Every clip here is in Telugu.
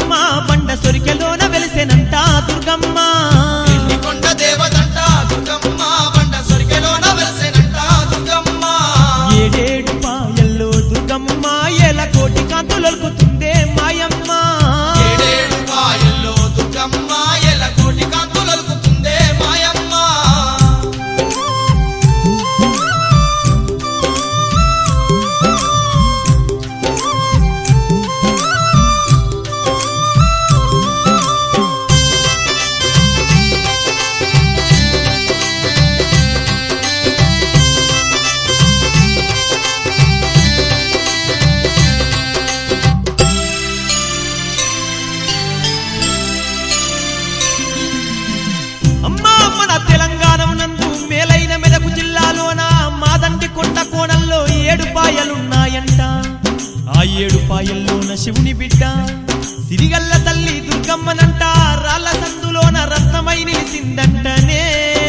దుర్గమ్మ బండ సొరికెలోన వెలిసెనంట దుర్గమ్మ కొండ దేవతంట దుర్గమ్మ బండ సొరికెలోన వెలసెనంట దుర్గమ్మ ఏడేడు పాయల్లో దుర్గమ్మ ఎల కోటి కాంతులొలుకుతుందే మాయమ్మ ఏడేడు పాయల్లో దుర్గమ్మ ఎల కోటి కాంతులొలుకుతుందే మాయమ్మ అమ్మా మన తెలంగాణ నందు మేలైన మెదకు జిల్లాలోన మాదండి కొండ కోణంలో ఏడు పాయలున్నాయంట ఆ ఏడు పాయల్లోన శివుని బిడ్డ సిరిగల్ల తల్లి దుర్గమ్మనంట రాళ్ళ సందులోన రత్నమై నిలిసిందంటనే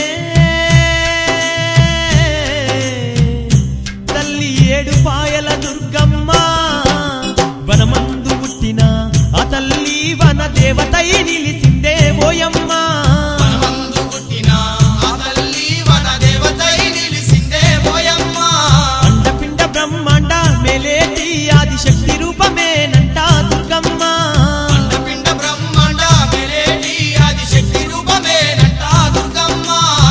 తల్లి ఏడు పాయల దుర్గమ్మ వనమందు పుట్టిన ఆ తల్లి వన దేవతై నిలిసిందే ఓయమ్మ మనమందు పుట్టిన ఆ తల్లి వన దేవతై నిలిసిందే పోయమ్మ అండపిండ బ్రహ్మాండ మేలేటి ఆదిశక్తి రూపమేనంట దుర్గమ్మ అండపిండ బ్రహ్మాండ మెరేటి ఆదిశక్తి రూపమేనంట దుర్గమ్మ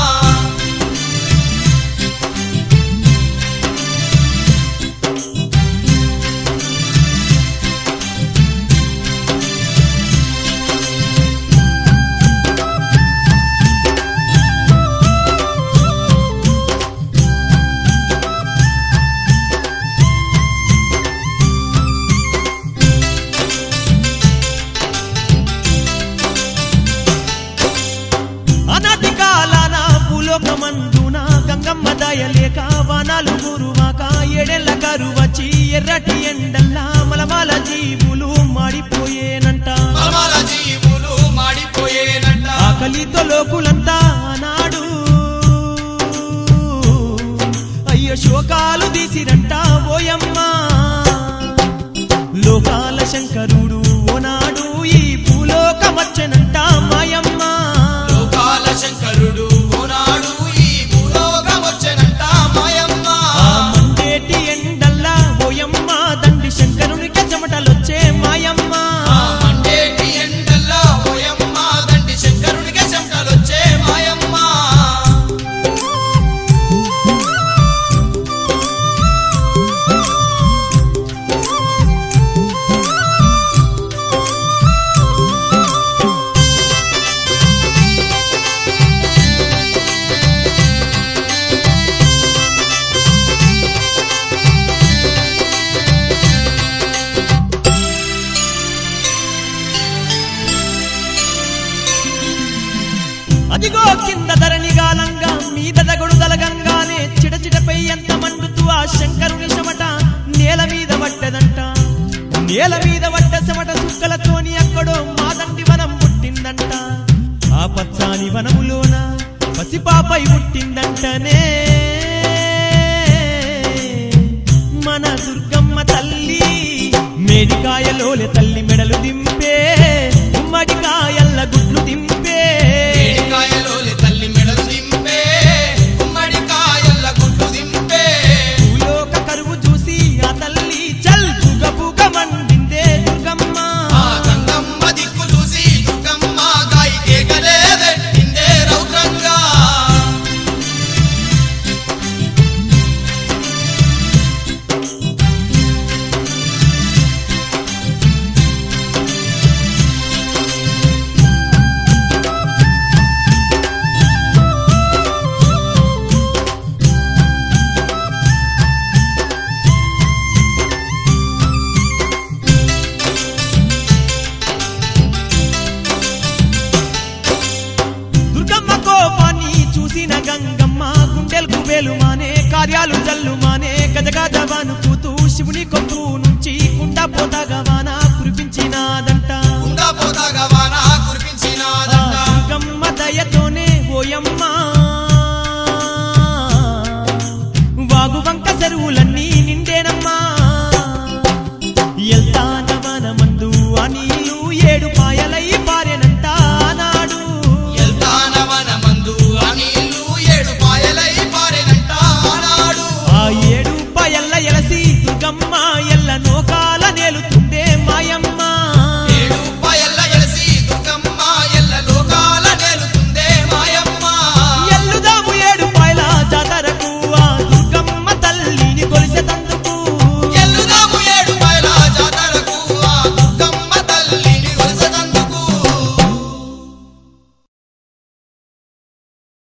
ఆనాటి కాలాన భూలోకమందున గంగమ్మ దయలేక వనాలు గురువాక ఎడెళ్ళ కరువచ్చి ఎర్రటి ఎండల్లా మలమాల జీవులు మాడిపోయేనంట మలమల జీవులు మాడిపోయేనంట ఆకలితో లోకులంతా ఆనాడు అయ్యో శోకాలు తీసిరంట ఓయమ్మ లోకాల శంకరుడు ఓనాడు ఈ భూలోకమచ్చనంట మాయమ్మ లోకాల శంకరుడు ఓనాడు ఈ భూలోకం వచ్చెనంట మాయమ్మ ఆ మండేటి ఎండల్లా ఓయమ్మ దండి శంకరునికి చెమటలొచ్చే మాయమ్మ ఆ మండేటి ఎండల్లో ఓయమ్మ దండి శంకరునికి చెమటలొచ్చే మాయమ్మ అదిగో కింద ధరణి గాలంగా మీద దగడు దలగంగానే చిడచిడపై ఎంత మండుతూ ఆ శంకరుని చెమట నేల మీద పడ్డదంట నేల మీద పడ్డ చెమట సుక్కలతోని అక్కడో మాదండి వనం పుట్టిందంట ఆ పచ్చాని వనములోన పసిపాపై పుట్టిందంటనే మన దుర్గమ్మ తల్లి మేడికాయలోలే తల్లి మెడలు దింపే గుమ్మడికాయల్ల గుడ్లు దింపే ఏడికాయలోలి తల్లి మెడలు దింపే గుమ్మడికాయల్ల గుడ్లు దింపే భూలోక కరువు చూసి ఆ తల్లి చల్ బుగ బుగ మండిందే దుర్గమ్మ ఆ గంగమ్మ దిక్కు చూసి దుర్గమ్మ గాయి కేకలే పెట్టిందే రౌద్రంగా దుర్గమ్మ కోపాన్ని చూసిన గంగమ్మ గుండెలకు వేలుమానే కార్యాలు జల్లుమానే గజగజవాను కూతూ శివుని కొప్పు నుంచి కుండ పోతగవాన కురిపించినాదంట ఉండా పోతాగా వానా